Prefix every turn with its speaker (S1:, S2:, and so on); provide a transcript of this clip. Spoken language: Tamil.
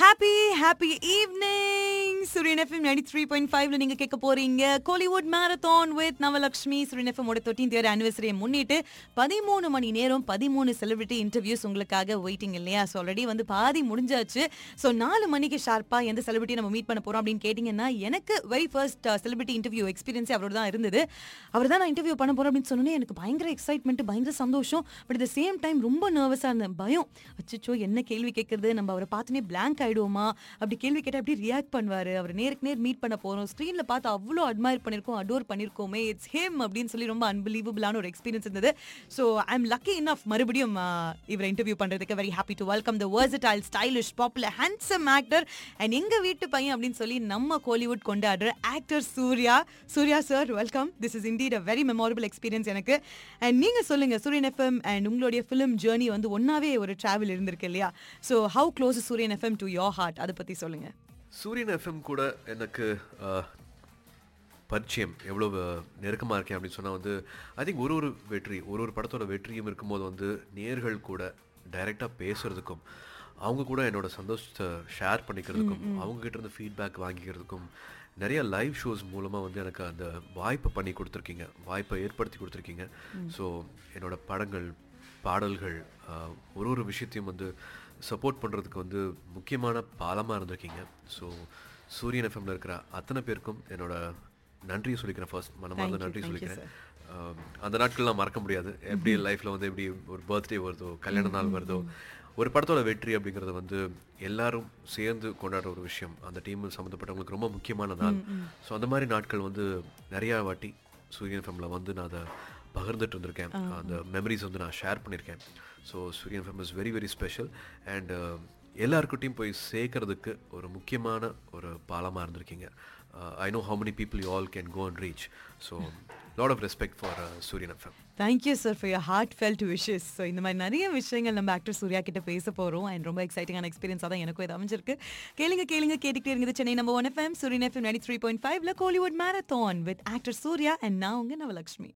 S1: happy happy evening Suriyan FM ninety three point ஃபைவ்ல நீங்க கேட்க போறீங்க கோலிவுட் மேரத்தான் வித் நவலக்ஷ்மி சூரியன் எஃப்எம் ஓட தேர்ட்டீன் இயர் ஆனிவர்சரியை முன்னிட்டு பதிமூணு மணி நேரம் பதிமூணு செலிபிரிட்டி இன்டர்வியூஸ் உங்களுக்காக வெயிட்டிங் இல்லையா ஸோ ஆல்ரெடி வந்து பாதி முடிஞ்சாச்சு ஸோ நாலு மணிக்கு ஷார்ப்பா எந்த செலிபிரிட்டி நம்ம மீட் பண்ண போறோம் அப்படின்னு கேட்டிங்கன்னா எனக்கு very first celebrity interview experience அவரோட தான் இருந்தது அவர் தான் நான் இன்டர்வியூ பண்ண போறேன் அப்படின்னு சொன்னோன்னே எனக்கு பயங்கர எக்ஸைட்மெண்ட் பயங்கர சந்தோஷம் பட் அட் சேம் டைம் ரொம்ப நர்வஸா இருந்தேன் பயம் அச்சோ என்ன கேள்வி கேட்கறது நம்ம அவரை பார்த்துனே பிளாங்க் ஆயிடுவோமா அப்படி கேள்வி கேட்டா எப்படி ரியாக்ட் பண்ணுவாரு அவர் நேருக்கு நேர் மீட் பண்ண போறோம் ஸ்க்ரீன்ல பார்த்து அவ்வளோ அட்மையர் பண்ணிருக்கோம் அடோர் பண்ணிருக்கோமே இட்ஸ் ஹேம் அப்படின்னு சொல்லி ரொம்ப அன்பிலீவபிளான ஒரு எக்ஸ்பீரியன்ஸ் இருந்தது so I'm lucky enough மறுபடியும் ஆஹ், இவரை இன்டர்வியூ பண்றதுக்கு very happy to welcome the versatile stylish popular handsome actor and எங்க வீட்டு பையன் அப்படின்னு சொல்லி நம்ம கோலிவுட் கொண்டாடுற actor Suriya Suriya sir welcome this is indeed a very memorable experience எனக்கு அண்ட் நீங்க சொல்லுங்க சூரியன் எஃப்எம் அண்ட் உங்களுடைய ஃபிலிம் ஜேர்னி வந்து ஒன்னாவே ஒரு டிராவல் இருந்திருக்கு இல்லையா so how close Suriyan FM to your heart அதை பத்தி சொல்லுங்க
S2: சூரியன் எஃப்எம் கூட எனக்கு அஹ், பரிச்சயம் எவ்வளோ நெருக்கமாக இருக்கேன் அப்படின்னு சொன்னால் வந்து ஐ திங்க் ஒரு ஒரு வெற்றி ஒரு ஒரு படத்தோட வெற்றியும் இருக்கும்போது வந்து நேர்கள் கூட டைரெக்டாக பேசுறதுக்கும் அவங்க கூட என்னோட சந்தோஷத்தை ஷேர் பண்ணிக்கிறதுக்கும் அவங்க கிட்ட இருந்து ஃபீட்பேக் வாங்கிக்கிறதுக்கும் நிறைய லைவ் ஷோஸ் மூலமாக வந்து எனக்கு அந்த வாய்ப்பை பண்ணி கொடுத்துருக்கீங்க வாய்ப்பை ஏற்படுத்தி கொடுத்துருக்கீங்க ஸோ என்னோட படங்கள் பாடல்கள் ஆஹ், ஒரு ஒரு விஷயத்தையும் வந்து சப்போர்ட் பண்ணுறதுக்கு வந்து முக்கியமான பாலமாக இருந்திருக்கீங்க ஸோ சூரியன் எஃப்எம்ல இருக்கிற அத்தனை பேருக்கும் என்னோட நன்றியை சொல்லிக்கிறேன் ஃபர்ஸ்ட் மனமார்ந்த
S1: Thank you,
S2: நன்றி
S1: thank you,
S2: சொல்லிக்கிறேன் ஆஹ், அந்த நாட்கள்லாம் மறக்க முடியாது எப்படி லைஃப்பில் வந்து எப்படி ஒரு பர்த்டே வருதோ கல்யாண நாள் வருதோ ஒரு படத்தோட வெற்றி அப்படிங்கிறது வந்து எல்லாரும் சேர்ந்து கொண்டாடுற ஒரு விஷயம் அந்த டீம் சம்மந்தப்பட்டவங்களுக்கு ரொம்ப முக்கியமான நாள் ஸோ அந்த மாதிரி நாட்கள் வந்து நிறையா வாட்டி சூரியன் எஃப்எம்ல வந்து நான் அதை பகிர்ந்துட்டு இருந்திருக்கேன் அந்த மெமரிஸ் வந்து நான் ஷேர் பண்ணியிருக்கேன் so Suriyan FM is very very special and எல்லாருக்கிட்டையும் போய் சேர்க்கறதுக்கு ஒரு முக்கியமான ஒரு பாலமாக இருந்திருக்கீங்க I know how many people you all can go and reach so lot of respect for Suriyan FM
S1: thank you sir for your heartfelt wishes so இந்த மாதிரி நிறைய விஷயங்கள் நம்ம ஆக்டர் சூர்யா கிட்ட பேச போகிறோம் அண்ட் ரொம்ப எக்ஸைட்டிங்கான எக்ஸ்பீரியன்ஸாக தான் எனக்கும் இது அமைஞ்சிருக்கு கேளுங்க கேளுங்க கேட்டுக்கிட்டே இருக்குது Chennai number one FM Suriyan FM ninety three point ஃபைவ்ல Kollywood marathon with actor Suriya and நான் உங்க நவலக்ஷ்மி